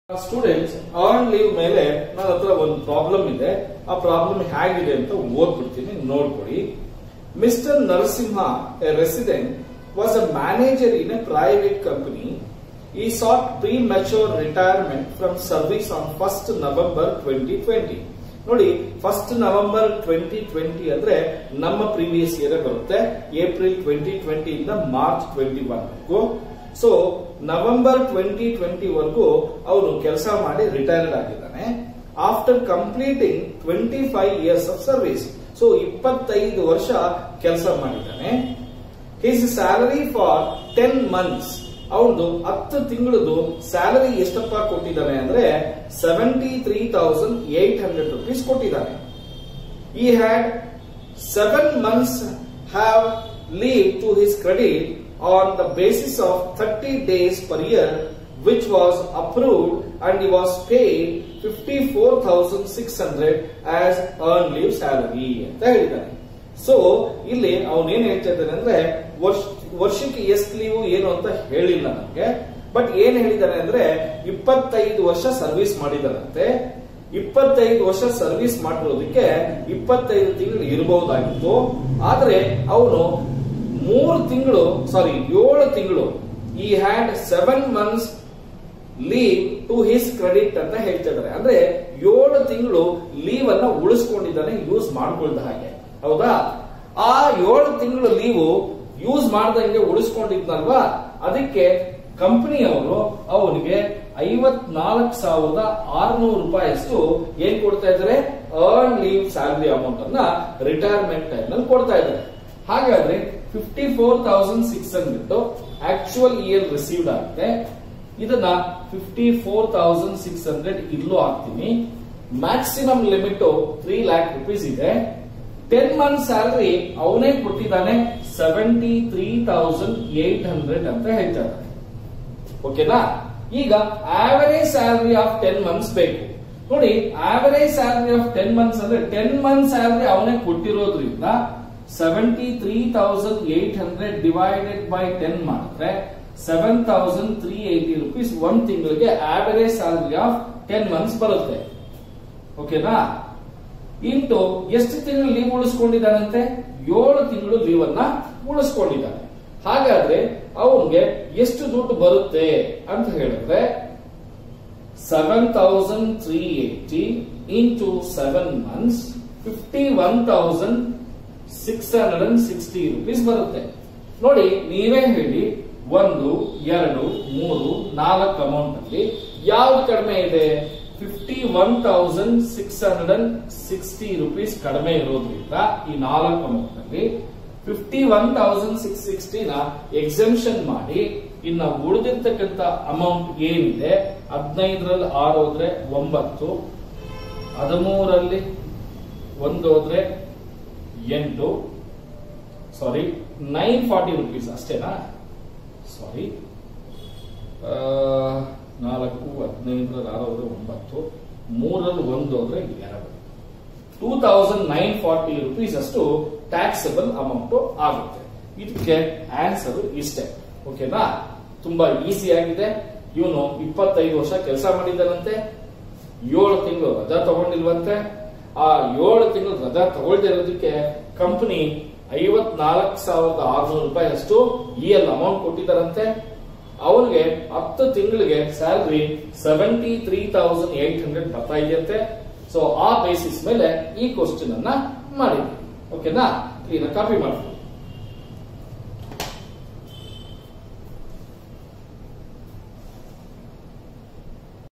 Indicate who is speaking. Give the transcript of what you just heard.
Speaker 1: students earn leave ಮೇಲೆ ನನ್ನ ಹತ್ರ ಒಂದು ಪ್ರಾಬ್ಲಮ್ ಇದೆ ಆ ಪ್ರಾಬ್ಲಮ್ ಹೇಗಿದೆ ಅಂತ ಓದ್ಬಿಡ್ತೀನಿ ನೋಡ್ಕೊಡಿ mister Narasimha a resident was a manager in a private company he sought premature retirement from service on first November twenty twenty ನೋಡಿ ಫಸ್ಟ್ ನವೆಂಬರ್ ಟ್ವೆಂಟಿ ಟ್ವೆಂಟಿ ಅಂದ್ರೆ ನಮ್ಮ ಪ್ರೀವಿಯಸ್ ಇಯರ್ ಬರುತ್ತೆ ಏಪ್ರಿಲ್ ಟ್ವೆಂಟಿ ಟ್ವೆಂಟಿ ಇಂದ March twenty one so November twenty twenty ವರೆಗೂ ಅವನು ಕೆಲಸ ಮಾಡಿ retired ಆಗಿದ್ದಾನೆ after completing twenty five years of service so ಇಪ್ಪತ್ತೈದು ವರ್ಷ ಕೆಲಸ ಮಾಡಿದ್ದಾನೆ his salary for ten months ಅವನದು ಹತ್ತು ತಿಂಗಳದು ಸ್ಯಾಲರಿ ಎಷ್ಟಪ್ಪ ಕೊಟ್ಟಿದ್ದಾನೆ ಅಂದ್ರೆ seventy three thousand eight hundred rupees ಕೊಟ್ಟಿದ್ದಾನೆ he had seven months have leave to his credit on the basis of 30 days per year which was approved and he was paid 54,600 as earned leave salary ಅಂತ ಹೇಳಿದ್ದಾನೆ so ಇಲ್ಲಿ ಅವನೇನ್ ಹೇಳ್ತಾ ಇದ್ದಾನೆ ಅಂದ್ರೆ ವರ್ಷ ವರ್ಷಕ್ಕೆ ಎಷ್ಟು ಲೀವು ಏನು ಅಂತ ಹೇಳಿಲ್ಲ ನಮ್ಗೆ ಬಟ್ ಏನ್ ಹೇಳಿದಾನೆ ಅಂದ್ರೆ ಇಪ್ಪತ್ತೈದು ವರ್ಷ ಸರ್ವಿಸ್ ಮಾಡಿದಾರಂತೆ ಇಪ್ಪತ್ತೈದು ವರ್ಷ ಸರ್ವಿಸ್ ಮಾಡಿರೋದಕ್ಕೆ ಇಪ್ಪತ್ತೈದು ತಿಂಗಳು ಇರಬಹುದಾಗಿತ್ತು ಆದ್ರೆ ಅವನು ಮೂರು ತಿಂಗಳು ಸಾರಿ ಏಳು ತಿಂಗಳು he had seven months leave to his credit ಅಂತ ಹೇಳ್ತಾ ಇದ್ದಾರೆ ಅಂದ್ರೆ ಏಳು ತಿಂಗಳು ಲೀವ್ ಅನ್ನ ಉಳಿಸ್ಕೊಂಡಿದ್ದಾನೆ ಯೂಸ್ ಮಾಡ್ಕೊಳ್ದ ಹಾಗೆ ಹೌದಾ ಆ ಏಳು ತಿಂಗಳು ಲೀವು ಯೂಸ್ ಮಾಡ್ದಂಗೆ ಉಳಿಸ್ಕೊಂಡಿದ್ನಲ್ವಾ ಅದಕ್ಕೆ ಕಂಪನಿಯವರು ಅವನಿಗೆ ಐವತ್ನಾಲ್ಕು ಸಾವಿರದ ಆರ್ನೂರು ರೂಪಾಯಿಯಷ್ಟು ಏನ್ ಕೊಡ್ತಾ ಇದ್ದಾರೆ ಅರ್ನ್ ಲೀವ್ ಸ್ಯಾಲರಿ ಅಮೌಂಟ್ ಅನ್ನ ರಿಟೈರ್ಮೆಂಟ್ ಟೈಮ್ ನಲ್ಲಿ ಕೊಡ್ತಾ ಇದ್ದಾರೆ ಹಾಗಾದ್ರೆ fifty four thousand six hundred actual year received ಆಗುತ್ತೆ ಇದನ್ನ fifty four thousand six hundred ಇಲ್ಲೂ ಹಾಕ್ತೀನಿ maximum limit three lakh rupees ಇದೆ ಟೆನ್ ಮಂತ್ ಸ್ಯಾಲರಿ ಅವನೇ ಕೊಟ್ಟಿದ್ದಾನೆ seventy three thousand eight hundred ಅಂತ ಹೇಳ್ತಾ ಇದ್ದಾನೆ ಓಕೆನಾ ಈಗ average salary of ten months ಬೇಕು ನೋಡಿ average salary of ten months ಅಂದ್ರೆ ಟೆನ್ ಮಂತ್ ಸ್ಯಾಲರಿ ಅವನೇ ಕೊಟ್ಟಿರೋದ್ರಿಂದ seventy three thousand eight hundred divided by ten ಮಾಡಿದ್ರೆ seven thousand three eighty rupees ಒಂದ್ ತಿಂಗಳಿಗೆ average salary of ten months ಬರುತ್ತೆ ಓಕೆನಾ into ಎಷ್ಟು ತಿಂಗಳು ಲೀವ್ ಉಳಿಸ್ಕೊಂಡಿದ್ದಾನಂತೆ ಏಳು ತಿಂಗಳು ಲೀವ್ ಅನ್ನ ಉಳಿಸ್ಕೊಂಡಿದ್ದಾನೆ ಹಾಗಾದ್ರೆ ಅವನ್ಗೆ ಎಷ್ಟು ದುಡ್ಡು ಬರುತ್ತೆ ಅಂತ ಹೇಳಿದ್ರೆ seven thousand three eighty into seven months fifty one thousand six hundred and sixty rupees ಬರುತ್ತೆ ನೋಡಿ ನೀವೇ ಹೇಳಿ ಒಂದು ಎರಡು ಮೂರು ನಾಲ್ಕು ಅಮೌಂಟ್ ಅಲ್ಲಿ ಯಾವ್ದು ಕಡಿಮೆ ಇದೆ fifty one thousand six hundred and sixty rupees ಕಡಿಮೆ ಇರೋದ್ರಿಂದ ಈ ನಾಲ್ಕು ಅಮೌಂಟ್ ಅಲ್ಲಿ ಫಿಫ್ಟಿ ಒನ್ ತೌಸಂಡ್ ಸಿಕ್ಸ್ ಸಿಕ್ಸ್ಟಿನ ಎಕ್ಸೆಂಪ್ಷನ್ ಮಾಡಿ ಇನ್ನ ಉಳಿದಿರ್ತಕ್ಕಂಥ ಅಮೌಂಟ್ ಏನಿದೆ ಹದಿನೈದರಲ್ಲಿ ಆರು ಹೋದ್ರೆ ಒಂಬತ್ತು ಹದಿಮೂರಲ್ಲಿ ಒಂದು ಹೋದ್ರೆ ಎಂಟು ಸಾರಿ ನೈನ್ ಫಾರ್ಟಿ ರುಪೀಸ್ ಅಷ್ಟೇನಾ ಸಾರಿ ನಾಲ್ಕು ಹದಿನೈದರಲ್ಲಿ ಆರು ಹೋದ್ರೆ ಒಂಬತ್ತು ಮೂರಲ್ಲಿ ಒಂದು ಹೋದ್ರೆ ಎರಡು two thousand nine forty rupees ಅಷ್ಟು ಟ್ಯಾಕ್ಸಬಲ್ ಅಮೌಂಟ್ ಆಗುತ್ತೆ ಇದಕ್ಕೆ ಆನ್ಸರ್ ಇಷ್ಟೇ ಓಕೆನಾ ತುಂಬಾ ಈಸಿ ಆಗಿದೆ ಇವನು ಇಪ್ಪತ್ತೈದು ವರ್ಷ ಕೆಲಸ ಮಾಡಿದ್ದಾನಂತೆ ಏಳು ತಿಂಗಳು ರಜಾ ತಗೊಂಡಿಲ್ವಂತೆ ಆ ಏಳು ತಿಂಗಳು ರಜಾ ತಗೊಳ್ದೇ ಇರೋದಕ್ಕೆ ಕಂಪನಿ ಐವತ್ನಾಲ್ಕು ಸಾವಿರದ ಆರ್ನೂರು ರೂಪಾಯಿ ಅಷ್ಟು ಇ ಎಲ್ ಅಮೌಂಟ್ ಕೊಟ್ಟಿದ್ದಾರಂತೆ ಅವ್ರಿಗೆ ಹತ್ತು ತಿಂಗಳಿಗೆ salary seventy three thousand eight hundred ಬರ್ತಾ ಇದೆಯಂತೆ ಸೊ ಆ ಬೇಸಿಸ್ ಮೇಲೆ ಈ ಕ್ವಶನ್ ಅನ್ನ ಮಾಡಿದ್ವಿ ಓಕೆನಾ ಕ್ಲೀನ್ ಕಾಪಿ ಮಾಡ್ತೀವಿ